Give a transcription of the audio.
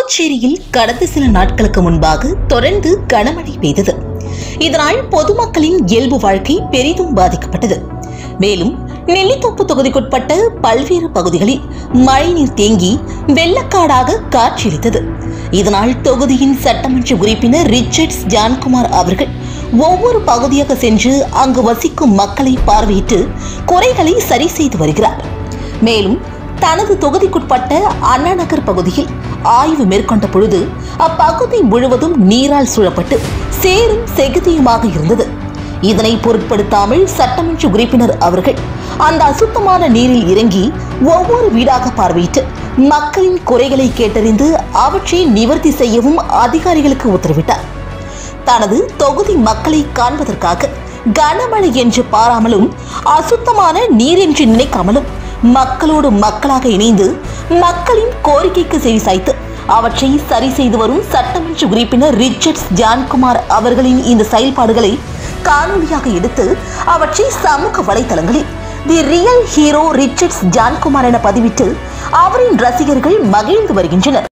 புதுச்சேரியில் கடந்த சில நாட்களுக்கு முன்பாக தொடர்ந்து கனமழை பெய்தது இதனால் பொதுமக்களின் இயல்பு வாழ்க்கை பெரிதும் பாதிக்கப்பட்டது மேலும் நெல்லித்தோப்பு தொகுதிக்குட்பட்ட பல்வேறு பகுதிகளில் மழைநீர் தேங்கி வெள்ளக்காடாக காட்சியளித்தது இதனால் தொகுதியின் சட்டமன்ற உறுப்பினர் ரிச்சர்ட்ஸ் ஜான்குமார் அவர்கள் ஒவ்வொரு பகுதியாக சென்று அங்கு வசிக்கும் மக்களை பார்வையிட்டு குறைகளை சரி செய்து வருகிறார் மேலும் தனது தொகுதிக்குட்பட்ட அண்ணா நகர் பகுதியில் ஆய்வு மேற்கொண்ட பொழுது அப்பகுதி முழுவதும் நீரால் சூழப்பட்டு சேரும் செகுதியுமாக இருந்தது இதனை பொருட்படுத்தாமல் சட்டமன்ற உறுப்பினர் அவர்கள் அந்த அசுத்தமான நீரில் இறங்கி ஒவ்வொரு வீடாக பார்வையிட்டு மக்களின் குறைகளை கேட்டறிந்து அவற்றை நிவர்த்தி செய்யவும் அதிகாரிகளுக்கு உத்தரவிட்டார் தனது தொகுதி மக்களை காண்பதற்காக கனமழை என்று பாராமலும் அசுத்தமான நீர் என்று நினைக்காமலும் மக்களோடு மக்களாக இணைந்து மக்களின் கோரிக்கைக்கு செவிசாய்த்து அவற்றை சரி செய்து வரும் சட்டமன்ற உறுப்பினர் ரிச்சர்ட்ஸ் ஜான்குமார் அவர்களின் இந்த செயல்பாடுகளை காணொலியாக எடுத்து அவற்றை சமூக வலைதளங்களில் the real hero Richards Johnkumar என பதிவிட்டு அவரின் ரசிகர்கள் மகிழ்ந்து வருகின்றனர்